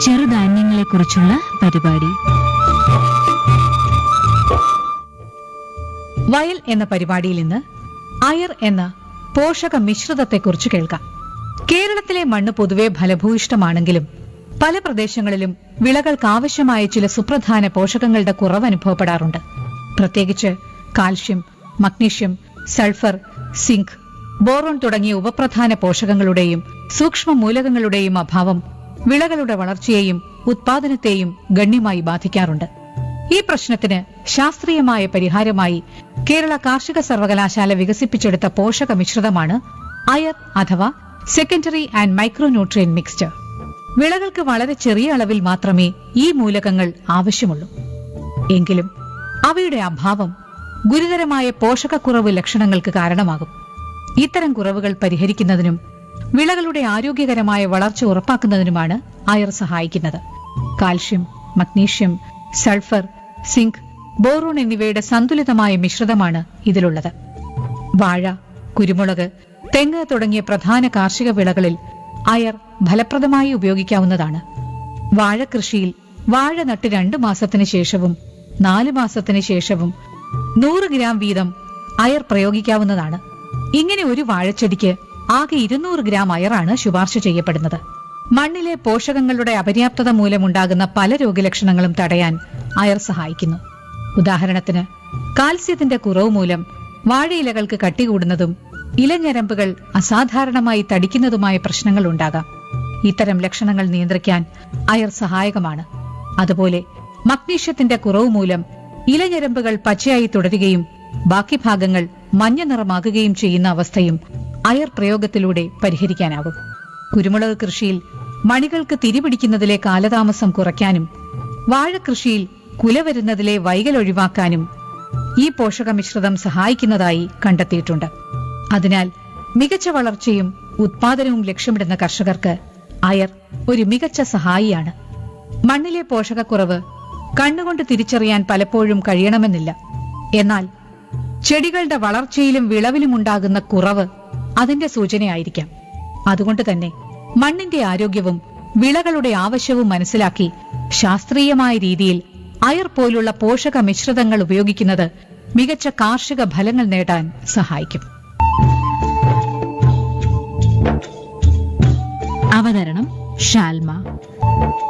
ചെറുധാന്യങ്ങളെക്കുറിച്ചുള്ള പരിപാടി വയൽ എന്ന പരിപാടിയിൽ ഇന്ന് അയർ എന്ന പോഷക മിശ്രിതത്തെക്കുറിച്ച് കേൾക്കാം കേരളത്തിലെ മണ്ണ് പൊതുവെ ഫലഭൂയിഷ്ടമാണെങ്കിലും പല പ്രദേശങ്ങളിലും വിളകൾക്ക് ആവശ്യമായ ചില സുപ്രധാന പോഷകങ്ങളുടെ കുറവ് അനുഭവപ്പെടാറുണ്ട് പ്രത്യേകിച്ച് calcium magnesium sulphur zinc boron തുടങ്ങിയ ഉപപ്രധാന പോഷകങ്ങളുടെയും സൂക്ഷ്മ മൂലകങ്ങളുടെയും അഭാവം വിളകളുടെ വളർച്ചയെയും ഉത്പാദനത്തെയും ഗണ്യമായി ബാധിക്കാറുണ്ട് ഈ പ്രശ്നത്തിന് ശാസ്ത്രീയമായ പരിഹാരമായി കേരള കാർഷിക സർവകലാശാല വികസിപ്പിച്ചെടുത്ത പോഷക മിശ്രിതമാണ് അയർ അഥവാ സെക്കൻഡറി ആൻഡ് മൈക്രോന്യൂട്രിയൻ മിക്സ്ചർ വിളകൾക്ക് വളരെ ചെറിയ അളവിൽ മാത്രമേ ഈ മൂലകങ്ങൾ ആവശ്യമുള്ളൂ എങ്കിലും അവയുടെ അഭാവം ഗുരുതരമായ പോഷകക്കുറവ് ലക്ഷണങ്ങൾക്ക് കാരണമാകും ഇത്തരം കുറവുകൾ പരിഹരിക്കുന്നതിനും വിളകളുടെ ആരോഗ്യകരമായ വളർച്ച ഉറപ്പാക്കുന്നതിനുമാണ് അയർ സഹായിക്കുന്നത് calcium magnesium sulphur zinc boron എന്നിവയുടെ സന്തുലിതമായ മിശ്രിതമാണ് ഇതിലുള്ളത് വാഴ കുരുമുളക് തെങ്ങ് തുടങ്ങിയ പ്രധാന കാർഷിക വിളകളിൽ അയർ ഫലപ്രദമായി ഉപയോഗിക്കാവുന്നതാണ് വാഴകൃഷിയിൽ വാഴ നട്ട് രണ്ടു മാസത്തിന് ശേഷവും നാല് മാസത്തിന് ശേഷവും നൂറ് ഗ്രാം വീതം അയർ പ്രയോഗിക്കാവുന്നതാണ് ഇങ്ങനെ ഒരു വാഴച്ചെടിക്ക് ആകെ ഇരുന്നൂറ് ഗ്രാം അയറാണ് ശുപാർശ ചെയ്യപ്പെടുന്നത് മണ്ണിലെ പോഷകങ്ങളുടെ അപര്യാപ്തത മൂലമുണ്ടാകുന്ന പല രോഗലക്ഷണങ്ങളും തടയാൻ അയർ സഹായിക്കുന്നു ഉദാഹരണത്തിന് കാൽസ്യത്തിന്റെ കുറവ് മൂലം വാഴയിലകൾക്ക് കട്ടികൂടുന്നതും ഇലഞ്ഞരമ്പുകൾ അസാധാരണമായി തടിക്കുന്നതുമായ പ്രശ്നങ്ങൾ ഉണ്ടാകാം ഇത്തരം ലക്ഷണങ്ങൾ നിയന്ത്രിക്കാൻ അയർ സഹായകമാണ് അതുപോലെ മഗ്നീഷ്യത്തിന്റെ കുറവ് മൂലം ഇലഞ്ഞരമ്പുകൾ പച്ചയായി തുടരുകയും ബാക്കി ഭാഗങ്ങൾ മഞ്ഞ നിറമാകുകയും ചെയ്യുന്ന അവസ്ഥയും അയർ പ്രയോഗത്തിലൂടെ പരിഹരിക്കാനാകും കുരുമുളക് കൃഷിയിൽ മണികൾക്ക് തിരിപിടിക്കുന്നതിലെ കാലതാമസം കുറയ്ക്കാനും വാഴകൃഷിയിൽ കുല വരുന്നതിലെ വൈകൽ ഒഴിവാക്കാനും ഈ പോഷക മിശ്രിതം സഹായിക്കുന്നതായി കണ്ടെത്തിയിട്ടുണ്ട് അതിനാൽ മികച്ച വളർച്ചയും ഉത്പാദനവും ലക്ഷ്യമിടുന്ന കർഷകർക്ക് അയർ ഒരു മികച്ച സഹായിയാണ് മണ്ണിലെ പോഷകക്കുറവ് കണ്ണുകൊണ്ട് തിരിച്ചറിയാൻ പലപ്പോഴും കഴിയണമെന്നില്ല എന്നാൽ ചെടികളുടെ വളർച്ചയിലും വിളവിലും ഉണ്ടാകുന്ന കുറവ് അതിന്റെ സൂചനയായിരിക്കാം അതുകൊണ്ട് തന്നെ മണ്ണിന്റെ ആരോഗ്യവും വിളകളുടെ ആവശ്യവും മനസ്സിലാക്കി ശാസ്ത്രീയമായ രീതിയിൽ അയർ പോലുള്ള പോഷക മിശ്രിതങ്ങൾ ഉപയോഗിക്കുന്നത് മികച്ച കാർഷിക ഫലങ്ങൾ നേടാൻ സഹായിക്കും അവതരണം ഷാൽമ